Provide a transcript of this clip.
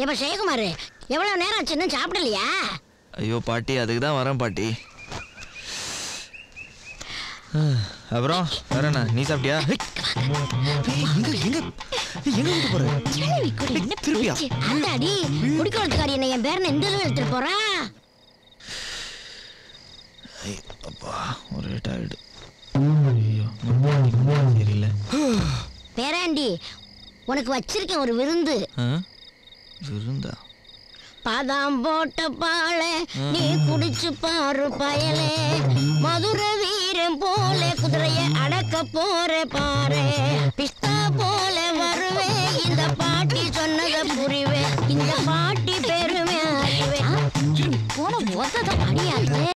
எப்ப சேகுமாரு எவ்வளவு நேரம் ஆச்சு இன்னும் சாப்பிடலையா ஐயோ பாட்டி அதுக்கு தான் வரேன் பாட்டி அப்புறம் வேற என்ன நீ சாப்பிட்டியா எங்க எங்க எங்க கூட்டு போற கேள்வி கூட என்ன திருப்பியா? பேச்சு? அந்தாடி குடிக்கோளத்துக்காரி என்ன என் பேரனை இந்த அளவு எடுத்துட்டு போறா அப்பா ஒரே டயர்டு ஐயோ தெரியல பேராண்டி உனக்கு வச்சிருக்கேன் ஒரு விருந்து ஆ? விருந்தா பாதாம் போட்ட பாலை நீ குடிச்சு பாரு பயலே மதுரை வீரன் போல குதிரைய அடக்க போற பாரு